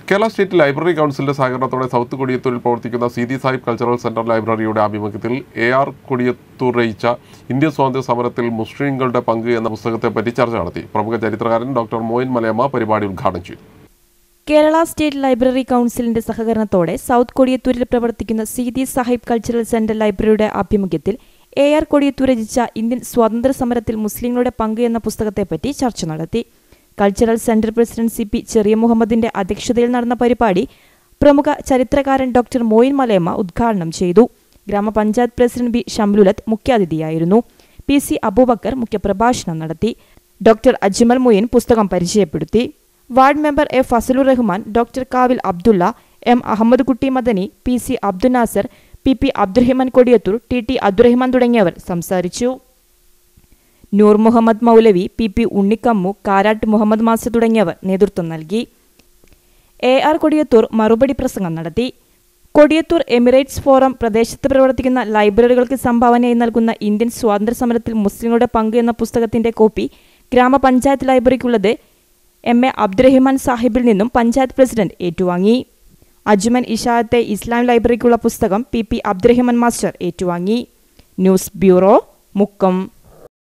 Kerala state library കൗൺസിലിന്റെ സഹകരണത്തോടെ south കൊടിയത്തൂരിൽ പ്രവർത്തിക്കുന്ന സീതി സാഹിബ് കൾച്ചറൽ സെന്റർ ലൈബ്രറിയുടെ ആഭിമുഖ്യത്തിൽ എ ആർ കൊടിയത്തൂർ രചിച്ച ഇന്ത്യൻ സ്വാതന്ത്ര്യ സമരത്തിൽ മുസ്ലിങ്ങളുടെ പങ്ക് എന്ന പുസ്തകത്തെപ്പറ്റി ചർച്ച നടത്തി പ്രമുഖ ചരിത്രകാരൻ ഡോക്ടർ മോയിൻ മലയമ്മ പരിപാടി ഉദ്ഘാടനം ചെയ്തു കേരള സ്റ്റേറ്റ് ലൈബ്രറി കൗൺസിലിന്റെ സഹകരണത്തോടെ സൗത്ത് കൊടിയത്തൂരിൽ പ്രവർത്തിക്കുന്ന സീതി സാഹിബ് കൾച്ചറൽ സെന്റർ ലൈബ്രറിയുടെ ആഭിമുഖ്യത്തിൽ എ ആർ കൊടിയത്തൂർ രചിച്ച ഇന്ത്യൻ സ്വാതന്ത്ര്യ സമരത്തിൽ മുസ്ലിങ്ങളുടെ പങ്ക് എന്ന പുസ്തകത്തെപ്പറ്റി ചർച്ച നടത്തി cultural centre president C P Cheriya മുഹമ്മദിന്റെ അധ്യക്ഷതയിൽ നടന്ന പരിപാടി പ്രമുഖ ചരിത്രകാരൻ ഡോക്ടർ മോയിൻ മലയമ്മ ഉദ്ഘാടനം ചെയ്തു ഗ്രാമപഞ്ചായത്ത് പ്രസിഡന്റ് ബി ഷംലുലത്ത് മുഖ്യാതിഥിയായിരുന്നു പി സി അബൂബക്കർ മുഖ്യപ്രഭാഷണം നടത്തി ഡോക്ടർ അജ്മൽ മൊയ്ൻ പുസ്തകം പരിചയപ്പെടുത്തി ward member A Fasalur Rahman doctor Kavil Abdulla M Ahammed Kutty Madani P C Abdul Nasar P P Abdurahiman Kodiyathur T T Abdurahiman തുടങ്ങിയവർ സംസാരിച്ചു Noor Muhammad Moulavi P P Unnikammu Karat Muhammad master തുടങ്ങിയവർ നേതൃത്വം നൽകി എ ആർ കൊടിയത്തൂർ മറുപടി പ്രസംഗം നടത്തി കൊടിയത്തൂർ എമിറേറ്റ്സ് ഫോറം പ്രദേശത്ത് പ്രവർത്തിക്കുന്ന ലൈബ്രറികൾക്ക് സംഭാവനയായി നൽകുന്ന ഇന്ത്യൻ സ്വാതന്ത്ര്യ സമരത്തിൽ മുസ്ലിങ്ങളുടെ പങ്ക് എന്ന പുസ്തകത്തിന്റെ കോപ്പി ഗ്രാമപഞ്ചായത്ത് ലൈബ്രറിക്കുള്ളത് എം എ അബ്ദുറഹിമാൻ സാഹിബിൽ നിന്നും പഞ്ചായത്ത് പ്രസിഡന്റ് ഏറ്റുവാങ്ങി അജ്മൻ ഇഷാത്തെ ഇസ്ലാം ലൈബ്രറിക്കുള്ള പുസ്തകം പി പി അബ്ദുറഹിമാൻ മാസ്റ്റർ ഏറ്റുവാങ്ങി ന്യൂസ് ബ്യൂറോ മുക്കം